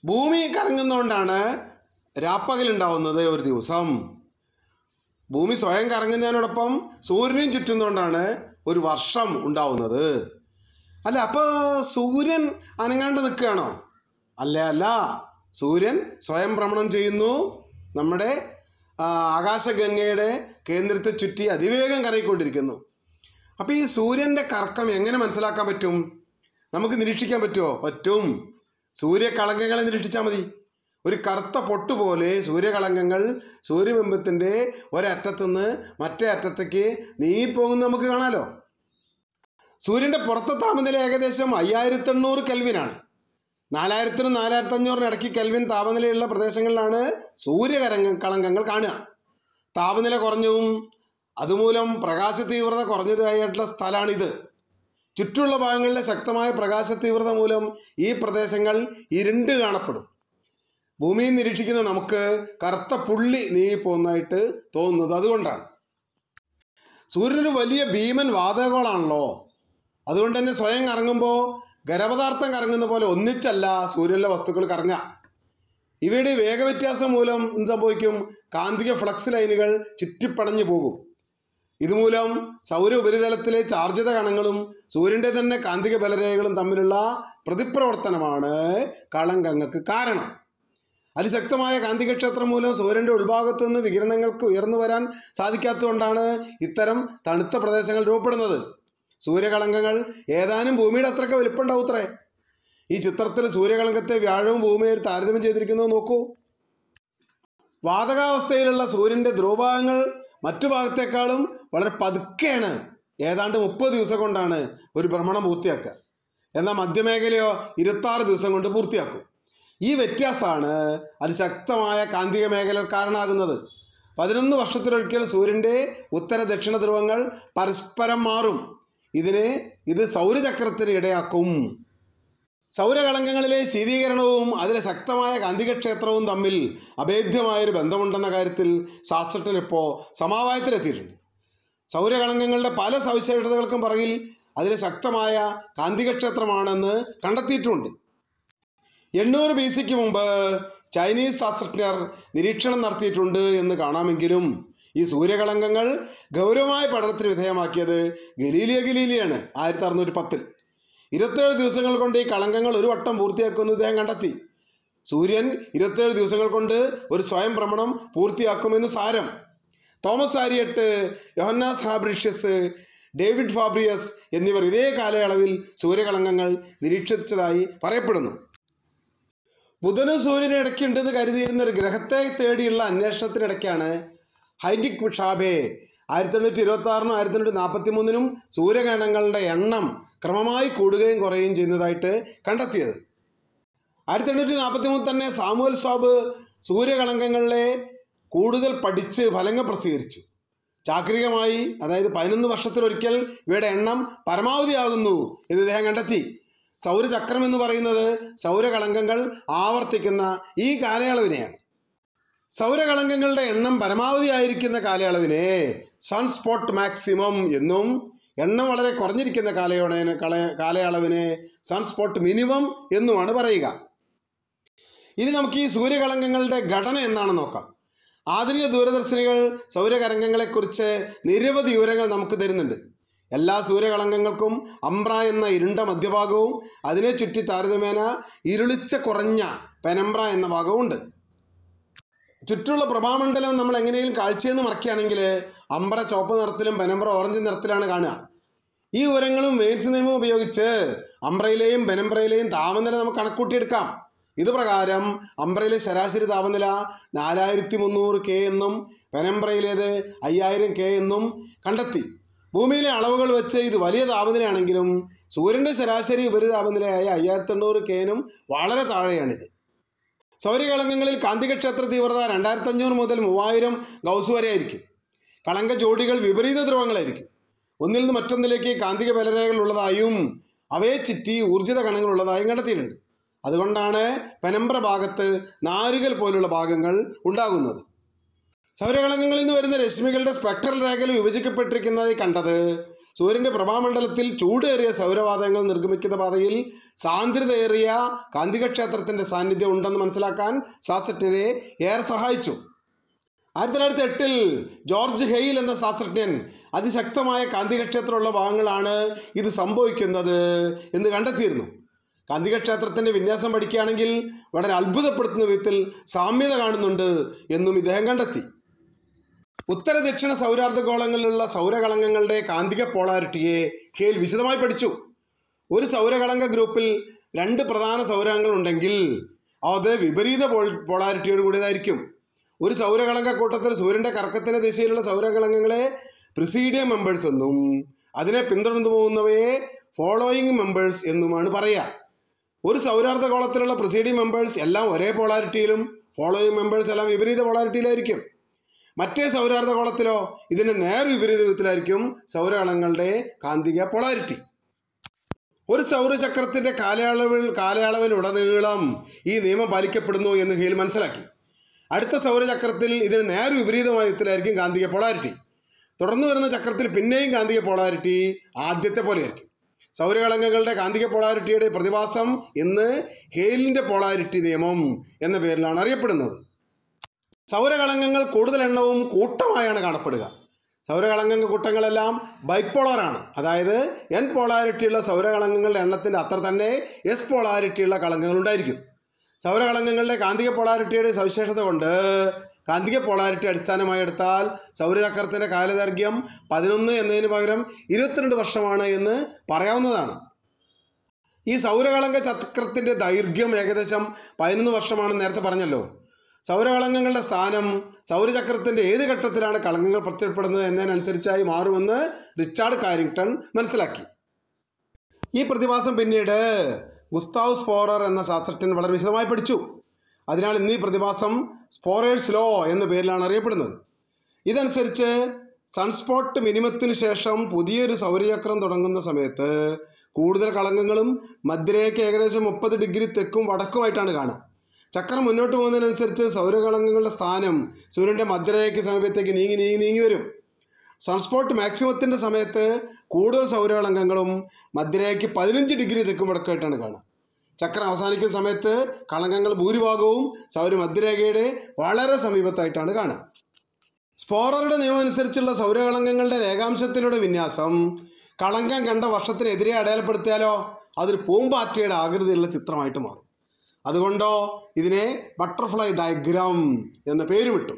ഭൂമി കറങ്ങുന്നതുകൊണ്ടാണ് രാപ്പകലുണ്ടാവുന്നത് ഒരു ദിവസം ഭൂമി സ്വയം കറങ്ങുന്നതിനോടൊപ്പം സൂര്യനും ചുറ്റുന്നതുകൊണ്ടാണ് ഒരു വർഷം ഉണ്ടാവുന്നത് അല്ല അപ്പോൾ സൂര്യൻ അനങ്ങാണ്ട് നിൽക്കുകയാണോ അല്ല അല്ല സൂര്യൻ സ്വയം ഭ്രമണം ചെയ്യുന്നു നമ്മുടെ ആ, ആകാശഗംഗയുടെ കേന്ദ്രത്തെ ചുറ്റി അതിവേഗം കറങ്ങിക്കൊണ്ടിരിക്കുന്നു അപ്പോൾ ഈ സൂര്യൻ്റെ കറക്കം എങ്ങനെ മനസ്സിലാക്കാൻ പറ്റും നമുക്ക് നിരീക്ഷിക്കാൻ പറ്റുമോ പറ്റും സൂര്യകളങ്കങ്ങളെ നിരീക്ഷിച്ചാൽ മതി ഒരു കറുത്ത പൊട്ട് പോലെ സൂര്യകളങ്കങ്ങൾ സൂര്യബിംബത്തിൻ്റെ ഒരറ്റത്തുനിന്ന് മറ്റേ അറ്റത്തേക്ക് നീങ്ങിപ്പോകുന്നത് നമുക്ക് കാണാലോ സൂര്യൻ്റെ പുറത്തെ താപനില ഏകദേശം അയ്യായിരത്തി എണ്ണൂറ് കെൽവിനാണ് നാലായിരത്തിനും നാലായിരത്തി അഞ്ഞൂറിനും ഇടയ്ക്ക് കെൽവിൻ താപനിലയുള്ള പ്രദേശങ്ങളിലാണ് സൂര്യകരങ്ങ കളങ്കങ്ങൾ കാണുക താപനില കുറഞ്ഞതും അതുമൂലം പ്രകാശ തീവ്രത കുറഞ്ഞതായിട്ടുള്ള സ്ഥലമാണിത് ചുറ്റുള്ള ഭാഗങ്ങളിലെ ശക്തമായ പ്രകാശ തീവ്രത മൂലം ഈ പ്രദേശങ്ങൾ ഇരുണ്ട് കാണപ്പെടും ഭൂമിയിൽ നിരീക്ഷിക്കുന്ന നമുക്ക് കറുത്ത പുള്ളി നീങ്ങിപ്പോകുന്നതായിട്ട് തോന്നുന്നത് അതുകൊണ്ടാണ് സൂര്യനൊരു വലിയ ഭീമൻ വാതകോളാണല്ലോ അതുകൊണ്ട് തന്നെ സ്വയം കറങ്ങുമ്പോൾ ഖരപദാർത്ഥം കറങ്ങുന്ന പോലെ ഒന്നിച്ചല്ല സൂര്യനിലെ വസ്തുക്കൾ കറങ്ങുക ഇവയുടെ വേഗവ്യത്യാസം മൂലം എന്ത് സംഭവിക്കും കാന്തിക ഫ്ലക്സ് ലൈനുകൾ ചുറ്റിപ്പടഞ്ഞു പോകും ഇതുമൂലം സൗര ഉപരിതലത്തിലെ ചാർജിത കണങ്ങളും സൂര്യൻ്റെ തന്നെ കാന്തിക ബലരേഖകളും തമ്മിലുള്ള പ്രതിപ്രവർത്തനമാണ് കളങ്കങ്ങൾക്ക് കാരണം അതിശക്തമായ കാന്തികക്ഷേത്രം മൂലം സൂര്യൻ്റെ ഉൾഭാഗത്തു നിന്ന് വികിരണങ്ങൾക്ക് ഉയർന്നു വരാൻ സാധിക്കാത്തതുകൊണ്ടാണ് ഇത്തരം തണുത്ത പ്രദേശങ്ങൾ രൂപപ്പെടുന്നത് സൂര്യകളങ്കങ്ങൾ ഏതാനും ഭൂമിയുടെ അത്രയ്ക്ക് വലിപ്പമുണ്ടാവൂത്രേ ഈ ചിത്രത്തിൽ സൂര്യകളങ്കത്തെ വ്യാഴവും ഭൂമിയിൽ താരതമ്യം ചെയ്തിരിക്കുന്നത് നോക്കൂ വാതകാവസ്ഥയിലുള്ള സൂര്യൻ്റെ ധ്രുവഭാഗങ്ങൾ മറ്റു ഭാഗത്തേക്കാളും വളരെ പതുക്കെയാണ് ഏതാണ്ട് മുപ്പത് ദിവസം കൊണ്ടാണ് ഒരു ഭ്രമണം പൂർത്തിയാക്കുക എന്നാൽ മധ്യമേഖലയോ ഇരുപത്താറ് ദിവസം കൊണ്ട് പൂർത്തിയാക്കും ഈ വ്യത്യാസമാണ് അതിശക്തമായ കാന്തിക മേഖല കാരണമാകുന്നത് പതിനൊന്ന് വർഷത്തിലൊരിക്കൽ സൂര്യൻ്റെ ഉത്തര ദക്ഷിണ ധ്രുവങ്ങൾ പരസ്പരം മാറും ഇതിനെ ഇത് സൗരചക്രത്തിന് ഇടയാക്കും സൗരകളങ്കങ്ങളിലെ ശീതീകരണവും അതിലെ ശക്തമായ കാന്തികക്ഷേത്രവും തമ്മിൽ അഭേദ്യമായൊരു ബന്ധമുണ്ടെന്ന കാര്യത്തിൽ ശാസ്ത്രജ്ഞർ ഇപ്പോൾ സമവായത്തിലെത്തിയിട്ടുണ്ട് സൗരകളങ്കങ്ങളുടെ പല സവിശേഷതകൾക്കും പറയിൽ അതിലെ ശക്തമായ കാന്തികക്ഷേത്രമാണെന്ന് കണ്ടെത്തിയിട്ടുമുണ്ട് എണ്ണൂറ് ബി സിക്ക് മുമ്പ് ചൈനീസ് ശാസ്ത്രജ്ഞർ നിരീക്ഷണം നടത്തിയിട്ടുണ്ട് എന്ന് കാണാമെങ്കിലും ഈ സൂര്യകളങ്കങ്ങൾ ഗൗരവമായ പഠനത്തിന് വിധേയമാക്കിയത് ഗലീലിയ ഗലീലിയാണ് ആയിരത്തി അറുന്നൂറ്റി പത്തിൽ ഇരുപത്തേഴ് ദിവസങ്ങൾ കൊണ്ട് ഈ കളങ്കങ്ങൾ ഒരു വട്ടം പൂർത്തിയാക്കുമെന്ന് ഇദ്ദേഹം കണ്ടെത്തി സൂര്യൻ ഇരുപത്തേഴ് ദിവസങ്ങൾ കൊണ്ട് ഒരു സ്വയം ഭ്രമണം പൂർത്തിയാക്കുമെന്ന് സാരം തോമസ് ആരിയട്ട് യോഹന്നാസ് ഹാബ്രിഷ്യസ് ഡേവിഡ് ഫാബ്രിയസ് എന്നിവർ ഇതേ കാലയളവിൽ സൂര്യകളങ്കങ്ങൾ നിരീക്ഷിച്ചതായി പറയപ്പെടുന്നു ബുധനും സൂര്യനും ഇടയ്ക്കുണ്ടെന്ന് കരുതിയിരുന്ന ഒരു ഗ്രഹത്തെ തേടിയുള്ള അന്വേഷണത്തിനിടയ്ക്കാണ് ഹൈൻഡിക് ഷാബെ ആയിരത്തി എണ്ണൂറ്റി ഇരുപത്തി ആറിനും ആയിരത്തി എണ്ണൂറ്റി നാൽപ്പത്തി മൂന്നിനും സൂര്യകിരണങ്ങളുടെ എണ്ണം ക്രമമായി കൂടുകയും കുറയുകയും ചെയ്യുന്നതായിട്ട് കണ്ടെത്തിയത് ആയിരത്തി എണ്ണൂറ്റി നാൽപ്പത്തി മൂന്നിൽ തന്നെ സാമുവൽ സ്വാബ് സൂര്യകളങ്കങ്ങളിലെ കൂടുതൽ പഠിച്ച് ഫലങ്ങൾ പ്രസിദ്ധീകരിച്ചു ചാക്രികമായി അതായത് പതിനൊന്ന് വർഷത്തിലൊരിക്കൽ ഇവയുടെ എണ്ണം പരമാവധിയാകുന്നു എന്ന് ഇദ്ദേഹം കണ്ടെത്തി സൗരചക്രം എന്ന് പറയുന്നത് സൗരകളങ്കങ്ങൾ ആവർത്തിക്കുന്ന ഈ കാലയളവിനെയാണ് സൗരകളങ്കങ്ങളുടെ എണ്ണം പരമാവധിയായിരിക്കുന്ന കാലയളവിനെ സൺസ്പോട്ട് മാക്സിമം എന്നും എണ്ണം വളരെ കുറഞ്ഞിരിക്കുന്ന കാലയളവിനെ കള- കാലയളവിനെ സൺസ്പോട്ട് മിനിമം എന്നുമാണ് പറയുക ഇനി നമുക്ക് ഈ സൂര്യകളങ്കങ്ങളുടെ ഘടന എന്താണെന്ന് നോക്കാം ആധുനിക ദൂരദർശിനികൾ സൗരകരംഗങ്ങളെക്കുറിച്ച് നിരവധി വിവരങ്ങൾ നമുക്ക് തരുന്നുണ്ട് എല്ലാ സൂര്യകളങ്കങ്ങൾക്കും അംബ്ര എന്ന ഇരുണ്ട മധ്യഭാഗവും അതിനെ ചുറ്റി താരതമ്യേന ഇരുളിച്ച കുറഞ്ഞ പെനംബ്ര എന്ന ഭാഗവും ഉണ്ട് ചുറ്റുള്ള പ്രഭാമണ്ഡലം നമ്മൾ എങ്ങനെയും കാഴ്ചയെന്ന് മറക്കുകയാണെങ്കിൽ അമ്പറ ചുവപ്പ് നിറത്തിലും പെനംബ്ര ഓറഞ്ച് നിറത്തിലാണ് കാണുക ഈ വിവരങ്ങളും വെയിൽസ് നിയമം ഉപയോഗിച്ച് അംബ്രയിലെയും പെനംബ്രയിലെയും താപനില നമുക്ക് കണക്കൂട്ടിയെടുക്കാം ഇത് പ്രകാരം അംബ്രയിലെ ശരാശരി താപനില നാലായിരത്തി മുന്നൂറ് കെ എന്നും പെനംബ്രയിലേത് അയ്യായിരം കെ എന്നും കണ്ടെത്തി ഭൂമിയിലെ അളവുകൾ വെച്ച് ഇത് വലിയ താപനിലയാണെങ്കിലും സൂര്യൻ്റെ ശരാശരി ഉപരിതാപനിലയായ അയ്യായിരത്തി എണ്ണൂറ് കെനും വളരെ താഴെയാണിത് സൗരകളങ്കങ്ങളിൽ കാന്തികക്ഷേത്ര തീവ്രത രണ്ടായിരത്തി അഞ്ഞൂറ് മുതൽ മൂവായിരം ഗൗസ് വരെ ആയിരിക്കും കളങ്ക ജോഡികൾ വിപരീത ധ്രുവങ്ങളായിരിക്കും ഒന്നിൽ നിന്ന് മറ്റൊന്നിലേക്ക് കാന്തിക ബലരേഖകൾ ഉള്ളതായും അവയെ ചുറ്റി ഊർജിത കണങ്ങൾ ഉള്ളതായും കണ്ടെത്തിയിട്ടുണ്ട് അതുകൊണ്ടാണ് പെനംബ്ര ഭാഗത്ത് നാരുകൾ പോലുള്ള ഭാഗങ്ങൾ ഉണ്ടാകുന്നത് സൗരകളങ്കങ്ങളിൽ നിന്ന് വരുന്ന രശ്മികളുടെ സ്പെക്ട്രൽ രേഖകൾ വിഭജിക്കപ്പെട്ടിരിക്കുന്നതായി കണ്ടത് സൂര്യന്റെ പ്രഭാമണ്ഡലത്തിൽ ചൂടേറിയ സൗരവാതകങ്ങൾ നിർഗമിക്കുന്ന പാതയിൽ സാന്ദ്രതയേറിയ കാന്തികക്ഷേത്രത്തിന്റെ സാന്നിധ്യം ഉണ്ടെന്ന് മനസ്സിലാക്കാൻ ശാസ്ത്രജ്ഞരെ ഏറെ സഹായിച്ചു ആയിരത്തി തൊള്ളായിരത്തി എട്ടിൽ ജോർജ് ഹെയിൽ എന്ന ശാസ്ത്രജ്ഞൻ അതിശക്തമായ കാന്തികക്ഷേത്രമുള്ള ഭാഗങ്ങളാണ് ഇത് സംഭവിക്കുന്നത് എന്ന് കണ്ടെത്തിയിരുന്നു കാന്തികക്ഷേത്രത്തിൻ്റെ വിന്യാസം പഠിക്കുകയാണെങ്കിൽ വളരെ അത്ഭുതപ്പെടുത്തുന്ന വിധത്തിൽ സാമ്യത കാണുന്നുണ്ട് എന്നും ഇദ്ദേഹം കണ്ടെത്തി ഉത്തര ദക്ഷിണ സൗരാർദ്ധഗോളങ്ങളിലുള്ള സൗരകളങ്കങ്ങളുടെ കാന്തിക പോളാരിറ്റിയെ ഹെയിൽ വിശദമായി പഠിച്ചു ഒരു സൗരകളങ്ക ഗ്രൂപ്പിൽ രണ്ട് പ്രധാന സൗരകങ്ങൾ ഉണ്ടെങ്കിൽ അത് വിപരീത പോൾ പോളാരിറ്റിയോട് കൂടിയതായിരിക്കും ഒരു സൗരകളങ്ക കൂട്ടത്തിൽ സൂര്യൻ്റെ കറക്കത്തിൻ്റെ ദിശയിലുള്ള സൗരകളങ്കങ്ങളെ പ്രിസീഡിയം മെമ്പേഴ്സ് എന്നും അതിനെ പിന്തുടർന്നു പോകുന്നവയെ ഫോളോയിങ് മെമ്പേഴ്സ് എന്നുമാണ് പറയുക ഒരു സൗരാർദ്ധഗോളത്തിലുള്ള പ്രിസീഡിയം മെമ്പേഴ്സ് എല്ലാം ഒരേ പോളാരിറ്റിയിലും ഫോളോയിങ് മെമ്പേഴ്സ് എല്ലാം വിപരീത പോളാരിറ്റിയിലായിരിക്കും മറ്റേ സൗരാർദ്ധഗോളത്തിലോ ഇതിന് നേർ വിപരീത വിധത്തിലായിരിക്കും സൗരകളങ്ങളുടെ കാന്തിക പോളാരിറ്റി ഒരു സൗരചക്രത്തിന്റെ കാലയളവിൽ കാലയളവിലുടനീളം ഈ നിയമം പാലിക്കപ്പെടുന്നു എന്ന് ഹെയിൽ മനസ്സിലാക്കി അടുത്ത സൗരചക്രത്തിൽ ഇതിന് നേർ വിപരീതമായ വിധത്തിലായിരിക്കും കാന്തിക പോളാരിറ്റി തുടർന്ന് വരുന്ന ചക്രത്തിൽ പിന്നെയും കാന്തിക പോളാരിറ്റി ആദ്യത്തെ പോലെയായിരിക്കും സൗരകളങ്കങ്ങളുടെ കാന്തിക പോളാരിറ്റിയുടെ പ്രതിഭാസം ഇന്ന് ഹെയിലിൻ്റെ പോളാരിറ്റി നിയമം എന്ന പേരിലാണ് അറിയപ്പെടുന്നത് സൗരകളങ്കങ്ങൾ കൂടുതൽ എണ്ണവും കൂട്ടമായാണ് കാണപ്പെടുക സൗരകളങ്കങ്ക കൂട്ടങ്ങളെല്ലാം ബൈപ്പോളറാണ് അതായത് എൻ പോളാരിറ്റിയുള്ള സൗരകളങ്കങ്ങളുടെ എണ്ണത്തിൻ്റെ അത്ര തന്നെ എസ് പോളാരിറ്റിയുള്ള കളങ്കങ്ങൾ ഉണ്ടായിരിക്കും സൗരകളങ്കങ്ങളുടെ കാന്തിക പോളാരിറ്റിയുടെ സവിശേഷത കൊണ്ട് കാന്തിക പോളാരിറ്റി അടിസ്ഥാനമായി എടുത്താൽ സൗരചക്രത്തിൻ്റെ കാലദൈർഘ്യം പതിനൊന്ന് എന്നതിന് പകരം ഇരുപത്തിരണ്ട് വർഷമാണ് എന്ന് പറയാവുന്നതാണ് ഈ സൗരകളങ്ക ചക്രത്തിൻ്റെ ദൈർഘ്യം ഏകദേശം പതിനൊന്ന് വർഷമാണെന്ന് നേരത്തെ പറഞ്ഞല്ലോ സൗരകളങ്കങ്ങളുടെ സ്ഥാനം സൗരചക്രത്തിൻ്റെ ഏത് ഘട്ടത്തിലാണ് കളങ്കങ്ങൾ പ്രത്യക്ഷപ്പെടുന്നത് എന്നതിനനുസരിച്ചായി മാറുമെന്ന് റിച്ചാർഡ് കാരിങ്ടൺ മനസ്സിലാക്കി ഈ പ്രതിഭാസം പിന്നീട് ഗുസ്താവ് സ്പോറർ എന്ന ശാസ്ത്രജ്ഞൻ വളരെ വിശദമായി പഠിച്ചു അതിനാൽ ഇന്ന് ഈ പ്രതിഭാസം സ്പോറേഴ്സ് ലോ എന്ന പേരിലാണ് അറിയപ്പെടുന്നത് ഇതനുസരിച്ച് സൺസ്പോട്ട് മിനിമത്തിന് ശേഷം പുതിയൊരു സൗരചക്രം തുടങ്ങുന്ന സമയത്ത് കൂടുതൽ കളങ്കങ്ങളും മധ്യരേഖ ഏകദേശം മുപ്പത് ഡിഗ്രി തെക്കും വടക്കുമായിട്ടാണ് കാണുക ചക്രം മുന്നോട്ട് പോകുന്നതിനനുസരിച്ച് സൗരകളങ്കങ്ങളുടെ സ്ഥാനം സൂര്യൻ്റെ മധ്യരേഖയ്ക്ക് സമീപത്തേക്ക് നീങ്ങി നീങ്ങി നീങ്ങി വരും സൺസ്പോട്ട് മാക്സിമത്തിൻ്റെ സമയത്ത് കൂടുതൽ സൗരകളങ്കങ്ങളും മധ്യരേഖയ്ക്ക് പതിനഞ്ച് ഡിഗ്രി തെക്കും വടക്കായിട്ടാണ് കാണുക ചക്രം അവസാനിക്കുന്ന സമയത്ത് കളങ്കങ്ങൾ ഭൂരിഭാഗവും സൗര മധ്യരേഖയുടെ വളരെ സമീപത്തായിട്ടാണ് കാണുക സ്പോററുടെ നിയമം അനുസരിച്ചുള്ള സൗരകളങ്കങ്ങളുടെ രേഖാംശത്തിലൂടെ വിന്യാസം കളങ്കം കണ്ട വർഷത്തിനെതിരെ അടയാളപ്പെടുത്തിയാലോ അതൊരു പൂമ്പാറ്റയുടെ ആകൃതിയുള്ള ചിത്രമായിട്ട് മാറും അതുകൊണ്ടോ ഇതിനെ ബട്ടർഫ്ലൈ ഡയഗ്രാം എന്ന പേരുമിട്ടു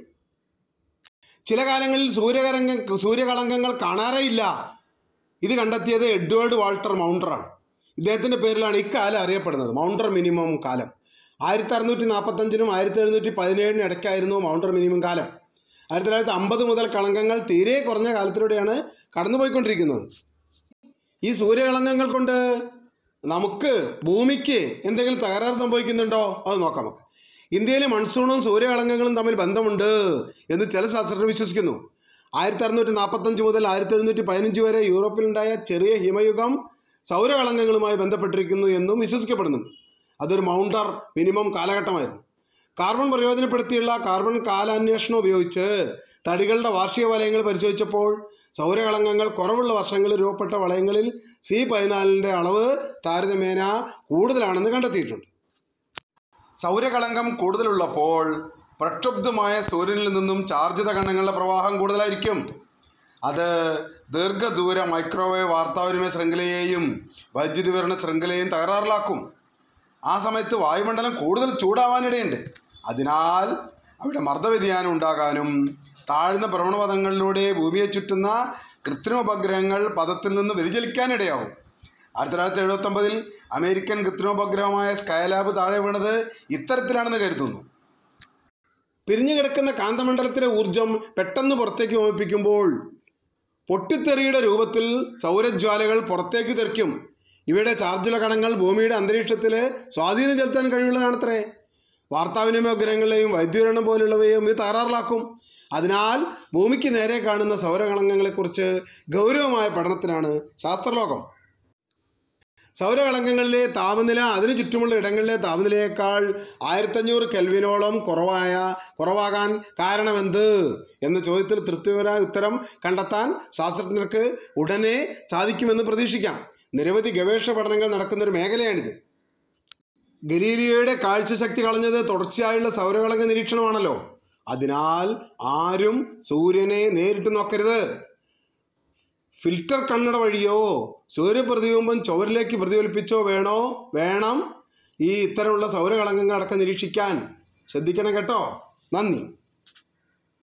ചില കാലങ്ങളിൽ സൂര്യകരങ്ക സൂര്യകളങ്കങ്ങൾ കാണാറേയില്ല ഇത് കണ്ടെത്തിയത് എഡ്വേർഡ് വാൾട്ടർ മൗണ്ടറാണ് ഇദ്ദേഹത്തിൻ്റെ പേരിലാണ് ഇക്കാലം അറിയപ്പെടുന്നത് മൗണ്ടർ മിനിമം കാലം ആയിരത്തി അറുന്നൂറ്റി നാൽപ്പത്തഞ്ചിനും ആയിരത്തി എഴുന്നൂറ്റി പതിനേഴിനും ഇടയ്ക്കായിരുന്നു മൗണ്ടർ മിനിമം കാലം ആയിരത്തി തൊള്ളായിരത്തി അമ്പത് മുതൽ കളങ്കങ്ങൾ തീരെ കുറഞ്ഞ കാലത്തിലൂടെയാണ് കടന്നുപോയിക്കൊണ്ടിരിക്കുന്നത് ഈ സൂര്യകളങ്കങ്ങൾ കൊണ്ട് നമുക്ക് ഭൂമിക്ക് എന്തെങ്കിലും തകരാറ് സംഭവിക്കുന്നുണ്ടോ അത് നോക്കാം നമുക്ക് ഇന്ത്യയിലെ മൺസൂണും സൂര്യകളങ്കങ്ങളും തമ്മിൽ ബന്ധമുണ്ട് എന്ന് ചില ശാസ്ത്രജ്ഞർ വിശ്വസിക്കുന്നു ആയിരത്തി അറുന്നൂറ്റി നാൽപ്പത്തഞ്ച് മുതൽ ആയിരത്തി എഴുന്നൂറ്റി പതിനഞ്ച് വരെ യൂറോപ്പിലുണ്ടായ ചെറിയ ഹിമയുഗം സൗരകളങ്കങ്ങളുമായി ബന്ധപ്പെട്ടിരിക്കുന്നു എന്നും വിശ്വസിക്കപ്പെടുന്നുണ്ട് അതൊരു മൗണ്ടർ മിനിമം കാലഘട്ടമായിരുന്നു കാർബൺ പ്രയോജനപ്പെടുത്തിയുള്ള കാർബൺ കാലാന്വേഷണം ഉപയോഗിച്ച് തടികളുടെ വാർഷിക വലയങ്ങൾ പരിശോധിച്ചപ്പോൾ സൗരകളങ്കങ്ങൾ കുറവുള്ള വർഷങ്ങളിൽ രൂപപ്പെട്ട വളയങ്ങളിൽ സി പതിനാലിൻ്റെ അളവ് താരതമ്യേന കൂടുതലാണെന്ന് കണ്ടെത്തിയിട്ടുണ്ട് സൗരകളങ്കം കൂടുതലുള്ളപ്പോൾ പ്രക്ഷുബ്ധമായ സൂര്യനിൽ നിന്നും ചാർജിത കണങ്ങളുടെ പ്രവാഹം കൂടുതലായിരിക്കും അത് ദീർഘദൂര മൈക്രോവേവ് വാർത്താവിനിമയ ശൃംഖലയെയും വൈദ്യുതി വിതരണ ശൃംഖലയെയും തകരാറിലാക്കും ആ സമയത്ത് വായുമണ്ഡലം കൂടുതൽ ചൂടാവാനിടയുണ്ട് അതിനാൽ അവിടെ മർദ്ദവ്യതിയാനം ഉണ്ടാകാനും താഴ്ന്ന ഭ്രമണപഥങ്ങളിലൂടെ ഭൂമിയെ ചുറ്റുന്ന കൃത്രിമ ഉപഗ്രഹങ്ങൾ പദത്തിൽ നിന്ന് വ്യതിചലിക്കാനിടയാവും ആയിരത്തി തൊള്ളായിരത്തി എഴുപത്തൊമ്പതിൽ അമേരിക്കൻ കൃത്രിമോപഗ്രഹമായ സ്കൈലാബ് താഴെ വീണത് ഇത്തരത്തിലാണെന്ന് കരുതുന്നു പിരിഞ്ഞു കിടക്കുന്ന കാന്തമണ്ഡലത്തിലെ ഊർജം പെട്ടെന്ന് പുറത്തേക്ക് വമിപ്പിക്കുമ്പോൾ പൊട്ടിത്തെറിയുടെ രൂപത്തിൽ സൗരജ്വാലകൾ പുറത്തേക്ക് തെറിക്കും ഇവയുടെ ചാർജുള്ള കണങ്ങൾ ഭൂമിയുടെ അന്തരീക്ഷത്തിൽ സ്വാധീനം ചെലുത്താൻ കഴിവുള്ളതാണത്രേ വാർത്താവിനിമയ ഉപഗ്രഹങ്ങളെയും വൈദ്യുതരണം പോലുള്ളവയും ഇത് തകരാറിലാക്കും അതിനാൽ ഭൂമിക്ക് നേരെ കാണുന്ന സൗരകളങ്കങ്ങളെക്കുറിച്ച് ഗൗരവമായ പഠനത്തിനാണ് ശാസ്ത്രലോകം സൗരകളങ്കങ്ങളിലെ താപനില അതിനു ചുറ്റുമുള്ള ഇടങ്ങളിലെ താപനിലയേക്കാൾ ആയിരത്തഞ്ഞൂറ് കെൽവിനോളം കുറവായ കുറവാകാൻ കാരണമെന്ത് എന്ന ചോദ്യത്തിന് തൃപ്തിപരമായ ഉത്തരം കണ്ടെത്താൻ ശാസ്ത്രജ്ഞർക്ക് ഉടനെ സാധിക്കുമെന്ന് പ്രതീക്ഷിക്കാം നിരവധി ഗവേഷണ പഠനങ്ങൾ നടക്കുന്ന ഒരു മേഖലയാണിത് ഗലീലിയോയുടെ കാഴ്ചശക്തി കളഞ്ഞത് തുടർച്ചയായുള്ള സൗരകളങ്ക നിരീക്ഷണമാണല്ലോ അതിനാൽ ആരും സൂര്യനെ നേരിട്ട് നോക്കരുത് ഫിൽറ്റർ കണ്ണട വഴിയോ സൂര്യപ്രതിബിംബം ചുവരിലേക്ക് പ്രതിഫലിപ്പിച്ചോ വേണോ വേണം ഈ ഇത്തരമുള്ള സൗരകളങ്കങ്ങൾ അടക്കം നിരീക്ഷിക്കാൻ ശ്രദ്ധിക്കണം കേട്ടോ നന്ദി